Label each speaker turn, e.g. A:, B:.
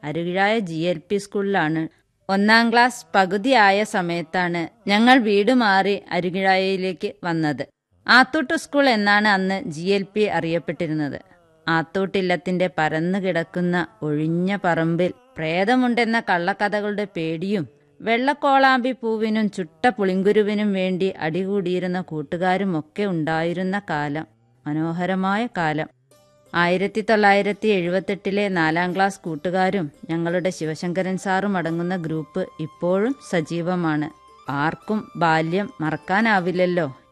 A: അരുകിഴായ G L P സ്കൂളിലാണ് ഒന്നാം class പകുതിയായ സമയത്താണ് ഞങ്ങൾ വീട് മാറി അരുകിഴായയിലേക്ക് വന്നത് ആത്തൂട്ട് സ്കൂൾ എന്നാണ് അന്ന് ജി എൽ പി അറിയപ്പെട്ടിരുന്നത് ആത്തൂട്ടില്ലത്തിന്റെ പരന്നു കിടക്കുന്ന ഒഴിഞ്ഞ പറമ്പിൽ പ്രേതമുണ്ടെന്ന കള്ളക്കഥകളുടെ പേടിയും വെള്ളക്കോളാമ്പി പൂവിനും ചുട്ട പുളിങ്കുരുവിനും വേണ്ടി അടികൂടിയിരുന്ന കൂട്ടുകാരും ഒക്കെ ഉണ്ടായിരുന്ന കാലം മനോഹരമായ കാലം ആയിരത്തി തൊള്ളായിരത്തി എഴുപത്തെട്ടിലെ നാലാം ക്ലാസ് കൂട്ടുകാരും ഞങ്ങളുടെ ശിവശങ്കരൻ സാറും അടങ്ങുന്ന ഗ്രൂപ്പ് ഇപ്പോഴും സജീവമാണ് ആർക്കും ബാല്യം മറക്കാനാവില്ലല്ലോ